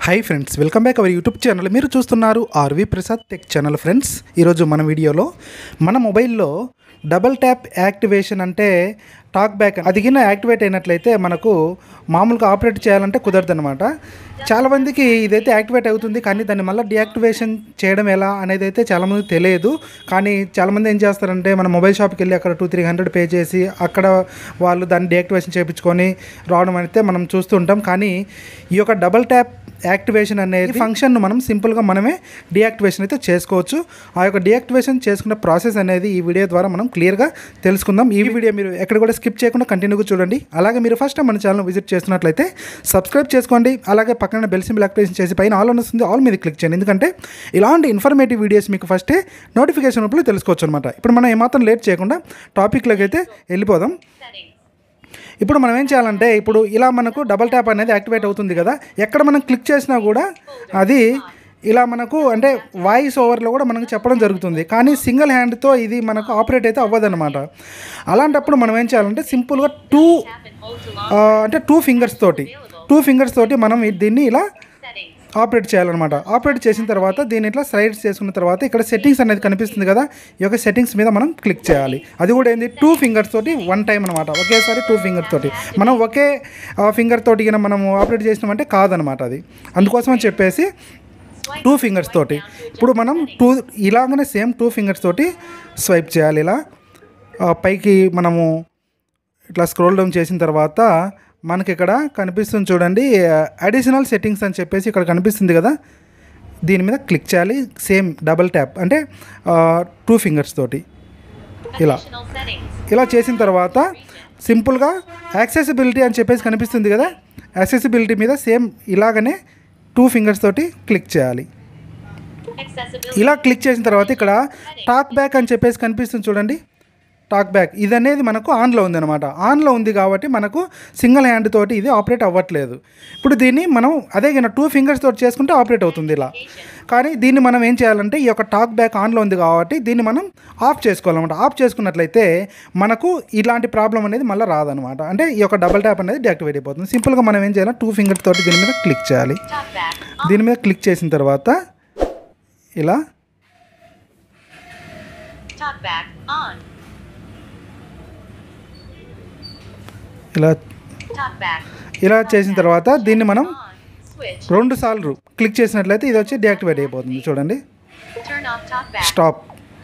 Hi friends welcome back our YouTube channel మీరు చూస్తున్నారు RV Prasad tech channel friends ఈరోజు మన వీడియోలో మన మొబైల్లో డబల్ ట్యాప్ యాక్టివేషన్ అంటే టాక్ బ్యాక్ అది కింద యాక్టివేట్ అయినట్లయితే మనకు మామూలుగా ఆపరేట్ చేయాలంటే కుదరదు అనమాట చాలామందికి ఇదైతే యాక్టివేట్ అవుతుంది కానీ దాన్ని మళ్ళీ డియాక్టివేషన్ చేయడం ఎలా అనేది అయితే చాలామంది తెలియదు కానీ చాలామంది ఏం చేస్తారంటే మన మొబైల్ షాప్కి వెళ్ళి అక్కడ టూ త్రీ హండ్రెడ్ పే చేసి అక్కడ వాళ్ళు దాన్ని డియాక్టివేషన్ చేయించుకొని రావడం అయితే మనం చూస్తుంటాం కానీ ఈ యొక్క డబల్ ట్యాప్ యాక్టివేషన్ అనేది ఫంక్షన్ను మనం సింపుల్గా మనమే డియాక్టివేషన్ అయితే చేసుకోవచ్చు ఆ యొక్క డియాక్టివేషన్ చేసుకున్న ప్రాసెస్ అనేది ఈ వీడియో ద్వారా మనం క్లియర్గా తెలుసుకుందాం ఈ వీడియో మీరు ఎక్కడ కూడా స్కిప్ చేయకుండా కంటిన్యూగా చూడండి అలాగే మీరు ఫస్ట్ మన ఛానల్ విజిట్ చేస్తున్నట్లయితే సబ్స్క్రైబ్ చేసుకోండి అలాగే పక్కన బెల్ సింబల్ యాక్టివేషన్ చేసి పైన ఆల్ అని వస్తుంది ఆల్ మీద క్లిక్ చేయండి ఎందుకంటే ఇలాంటి ఇన్ఫర్మేటివ్ వీడియోస్ మీకు ఫస్టే నోటిఫికేషన్ రూపంలో తెలుసుకోవచ్చు అనమాట ఇప్పుడు మనం ఏమాత్రం లేట్ చేయకుండా టాపిక్లోకి అయితే వెళ్ళిపోదాం ఇప్పుడు మనం ఏం చేయాలంటే ఇప్పుడు ఇలా మనకు డబల్ ట్యాప్ అనేది యాక్టివేట్ అవుతుంది కదా ఎక్కడ మనం క్లిక్ చేసినా కూడా అది ఇలా మనకు అంటే వాయిస్ ఓవర్లో కూడా మనకు చెప్పడం జరుగుతుంది కానీ సింగిల్ హ్యాండ్తో ఇది మనకు ఆపరేట్ అయితే అవ్వదన్నమాట అలాంటప్పుడు మనం ఏం చేయాలంటే సింపుల్గా టూ అంటే టూ ఫింగర్స్ తోటి టూ ఫింగర్స్ తోటి మనం దీన్ని ఇలా ఆపరేట్ చేయాలన్నమాట ఆపరేట్ చేసిన తర్వాత దీన్ని ఇట్లా స్లైడ్స్ చేసుకున్న తర్వాత ఇక్కడ సెట్టింగ్స్ అనేది కనిపిస్తుంది కదా ఈ యొక్క సెట్టింగ్స్ మీద మనం క్లిక్ చేయాలి అది కూడా ఏంది టూ ఫింగర్స్ తోటి వన్ టైం అనమాట ఒకేసారి టూ ఫింగర్ తోటి మనం ఒకే ఫింగర్ తోటి కింద మనం ఆపరేట్ చేసినామంటే కాదనమాట అది అందుకోసం అని చెప్పేసి టూ ఫింగర్స్ తోటి ఇప్పుడు మనం టూ ఇలాగనే సేమ్ టూ ఫింగర్స్ తోటి స్వైప్ చేయాలి ఇలా ఆ, పైకి మనము ఇట్లా స్క్రోల్ డౌన్ చేసిన తర్వాత మనకి ఇక్కడ కనిపిస్తుంది చూడండి అడిషనల్ సెట్టింగ్స్ అని చెప్పేసి ఇక్కడ కనిపిస్తుంది కదా దీని మీద క్లిక్ చేయాలి సేమ్ డబల్ ట్యాప్ అంటే టూ ఫింగర్స్ తోటి ఇలా ఇలా చేసిన తర్వాత సింపుల్గా యాక్సెసిబిలిటీ అని చెప్పేసి కనిపిస్తుంది కదా యాక్సెసిబిలిటీ మీద సేమ్ ఇలాగనే టూ ఫింగర్స్ తోటి క్లిక్ చేయాలి ఇలా క్లిక్ చేసిన తర్వాత ఇక్కడ టాక్ బ్యాక్ అని చెప్పేసి కనిపిస్తుంది చూడండి టాక్ బ్యాక్ ఇది అనేది మనకు ఆన్లో ఉంది అనమాట ఆన్లో ఉంది కాబట్టి మనకు సింగిల్ హ్యాండ్ తోటి ఇది ఆపరేట్ అవ్వట్లేదు ఇప్పుడు దీన్ని మనం అదే కింద టూ ఫింగర్స్ తోటి చేసుకుంటే ఆపరేట్ అవుతుంది ఇలా కానీ దీన్ని మనం ఏం చేయాలంటే ఈ యొక్క టాక్ బ్యాక్ ఆన్లో ఉంది కాబట్టి దీన్ని మనం ఆఫ్ చేసుకోవాలన్నమాట ఆఫ్ చేసుకున్నట్లయితే మనకు ఇలాంటి ప్రాబ్లం అనేది మళ్ళీ రాదనమాట అంటే ఈ యొక్క డబల్ ట్యాప్ అనేది డియాక్టివేట్ అయిపోతుంది సింపుల్గా మనం ఏం చేయాలి టూ ఫింగర్ తోటి దీని మీద క్లిక్ చేయాలి దీని మీద క్లిక్ చేసిన తర్వాత ఇలా Talk back on. ఇలా Talk back ఇలా చేసిన తర్వాత దీన్ని మనం on. Switch. రెండు సార్లు క్లిక్ చేసినట్లయితే ఇది వచ్చి డియాక్టివేట్ అయిపోతుంది చూడండి Turn off talk back. Stop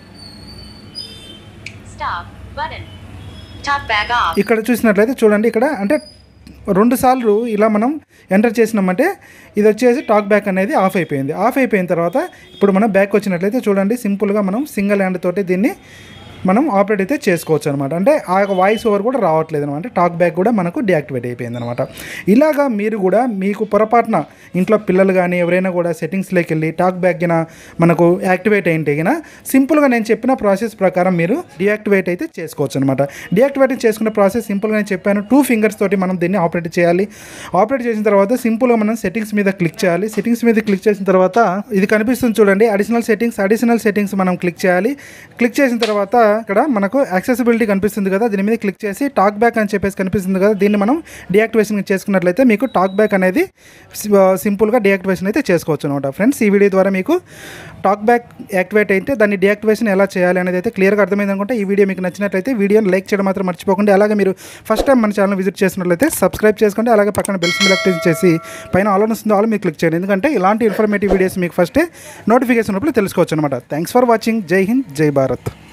Stop button. Talk back off. ఇక్కడ చూసినట్లయితే చూడండి ఇక్కడ అంటే రెండు సార్లు ఇలా మనం ఎంటర్ చేసినామంటే ఇది వచ్చేసి టాక్ బ్యాక్ అనేది ఆఫ్ అయిపోయింది ఆఫ్ అయిపోయిన తర్వాత ఇప్పుడు మనం బ్యాక్ వచ్చినట్లయితే చూడండి సింపుల్గా మనం సింగిల్ హ్యాండ్ తోటి దీన్ని మనం ఆపరేట్ అయితే చేసుకోవచ్చు అనమాట అంటే ఆ యొక్క వాయిస్ ఓవర్ కూడా రావట్లేదు అనమాట టాక్ బ్యాక్ కూడా మనకు డియాక్టివేట్ అయిపోయింది అనమాట ఇలాగా మీరు కూడా మీకు పొరపాటున ఇంట్లో పిల్లలు కానీ ఎవరైనా కూడా సెట్టింగ్స్లోకి వెళ్ళి టాక్ బ్యాక్ గిన మనకు యాక్టివేట్ అయింటే గిన సింపుల్గా నేను చెప్పిన ప్రాసెస్ ప్రకారం మీరు డియాక్టివేట్ అయితే చేసుకోవచ్చు అనమాట డియాక్టివేట్ చేసుకున్న ప్రాసెస్ సింపుల్గా నేను చెప్పాను టూ ఫింగర్స్ తోటి మనం దీన్ని ఆపరేట్ చేయాలి ఆపరేట్ చేసిన తర్వాత సింపుల్గా మనం సెట్టింగ్స్ మీద క్లిక్ చేయాలి సెట్టింగ్స్ మీద క్లిక్ చేసిన తర్వాత ఇది కనిపిస్తుంది చూడండి అడిషనల్ సెట్టింగ్స్ అడిషనల్ సెట్టింగ్స్ మనం క్లిక్ చేయాలి క్లిక్ చేసిన తర్వాత ఇక్కడ మనకు యాక్సెసిబిలిటీ కనిపిస్తుంది కదా దీని మీద క్లిక్ చేసి టాక్ బ్యాక్ అని చెప్పేసి కనిపిస్తుంది కదా దీన్ని మనం డియాక్టివేషన్ చేసుకున్నట్లయితే మీకు టాక్ బ్యాక్ అనేది సింపుల్గా డియాక్టివేషన్ అయితే చేసుకోవచ్చు అనమాట ఫ్రెండ్స్ ఈ వీడియో ద్వారా మీకు టాక్ బ్యాక్ యాక్టివేట్ అయితే దాన్ని డియాక్టివేషన్ ఎలా చేయాలి అనేది అయితే క్లియర్గా అర్థమైంది అనుకుంటే ఈ వీడియో మీకు నచ్చినట్లయితే వీడియోని లైక్ చేయడం మాత్రం మర్చిపోకండి అలాగే మీరు ఫస్ట్ టైం మన ఛానల్ విజిట్ చేసినట్లయితే సబ్స్క్రైబ్ చేసుకోండి అలాగే పక్కన బెల్ సింబల్ యాక్టివేషన్ చేసి పైన ఆల్ అని వస్తుంది ఆల్ మీరు క్లిక్ చేయండి ఎందుకంటే ఇలాంటి ఇన్ఫర్మేటివ్ వీడియోస్ మీకు ఫస్టే నోటిఫికేషన్ రూపంలో తెలుసుకోవచ్చు అనమాట థ్యాంక్స్ ఫర్ వాచింగ్ జై హింద్ జై భారత్